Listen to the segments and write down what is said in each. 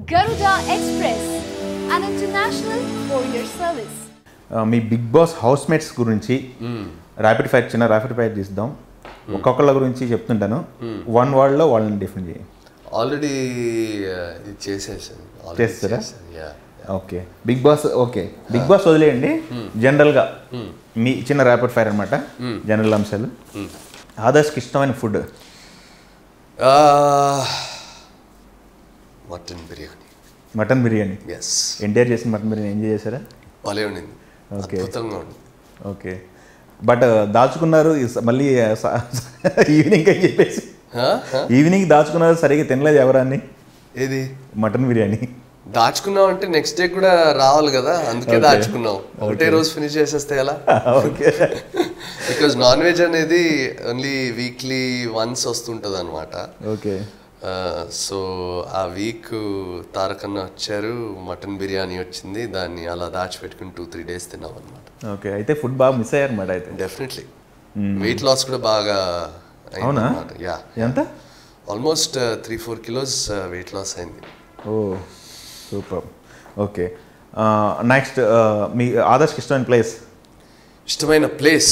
Garuda Express, an international courier service. ఆ, మీ Bigg Boss housemates గురించి rapid fire చిన్న ర్యాపిడ్ ఫైర్ తీద్దాం ఒక్కొక్కళ్ళ గురించి చెప్తుంటాను వన్ వర్డ్లో వాళ్ళని డిఫరెంట్ చేయి ఆల్రెడీ ఇది చేసేసాను Already చేస్తారా? చేశాను, yeah. Okay Bigg Boss okay Bigg Boss వదిలేయండి జనరల్గా మీ చిన్న ర్యాపిడ్ ఫైర్ అనమాట జనరల్ అంశాలు ఆదర్శ్కి ఇష్టమైన food Ah, mutton biryani mutton biryani yes NTR చేసిన మటన్ బిర్యానీ ఎంజాయ్ చేశారా భలే ఉండింది Okay. అద్భుతంగా ఉంది ఓకే బట్ దాచుకున్నారు ఈ స- మళ్ళీ ఈవినింగ్ అని చెప్పేసి Huh? Huh? ఈవినింగ్ దాచుకున్నారు సరిగ్గా తినలేదు ఎవరాన్ని ఏది మటన్ బిర్యానీ దాచుకున్నాం అంటే నెక్స్ట్ డే కూడా రావాలి కదా అందుకే Okay. దాచుకున్నాం ఒకటే రోజు ఫినిష్ చేసేస్తే ఎలా ఓకే బికాజ్ నాన్ వెజ్ అనేది ఓన్లీ వీక్లీ వన్స్ వస్తుంటుంది అనమాట ఓకే సో ఆ వీక్ తారకన్న వచ్చారు మటన్ బిర్యానీ వచ్చింది దాన్ని అలా దాచిపెట్టుకుని టూ త్రీ డేస్ తిన్నాం అనమాట ఓకే అయితే ఫుడ్ బాగా మిస్ అయ్యారు అనమాట అయితే డెఫినెట్లీ వెయిట్ లాస్ కూడా బాగా అవునా? యా ఎంత almost three four kilos weight loss అయింది ఓ సూపర్ ఓకే నెక్స్ట్ మీ ఆదర్శ్కి ఇష్టమైన ప్లేస్ ఇష్టమైన ప్లేస్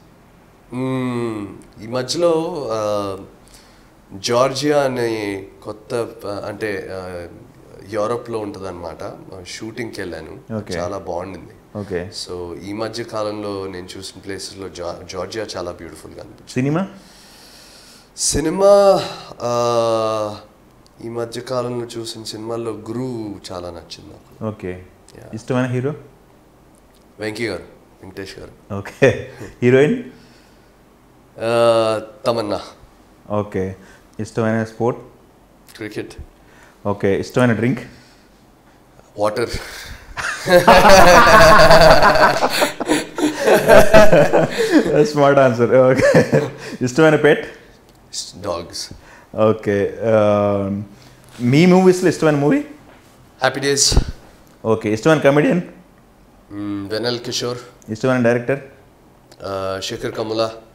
ఈ మధ్యలో ఆ, జార్జియా అనే కొత్త ఆ, అంటే ఆ, యూరోప్లో ఉంటుంది అనమాట షూటింగ్కి వెళ్ళాను Okay. చాలా బాగుండింది ఓకే సో ఈ మధ్య కాలంలో నేను చూసిన ప్లేసెస్లో జా జార్జియా చాలా బ్యూటిఫుల్గా అనిపించింది సినిమా సినిమా ఆ, ఈ మధ్య కాలంలో చూసిన సినిమాల్లో గురు చాలా నచ్చింది నాకు ఓకే Yeah. ఇష్టమైన హీరో వెంకీ గారు వెంకటేష్ గారు ఓకే హీరోయిన్ ఆ, తమన్నా ఓకే ఇష్టమైన స్పోర్ట్ క్రికెట్ ఓకే ఇష్టమైన drink water smart answer okay ఇష్టమైన పెట్ డాగ్స్ ఓకే మీ మూవీస్లో ఇష్టమైన మూవీ హ్యాపీ డేస్ ఓకే ఇష్టమైన కమెడియన్ వెనల్ కిషోర్ ఇష్టమైన డైరెక్టర్ శేఖర్ కమలా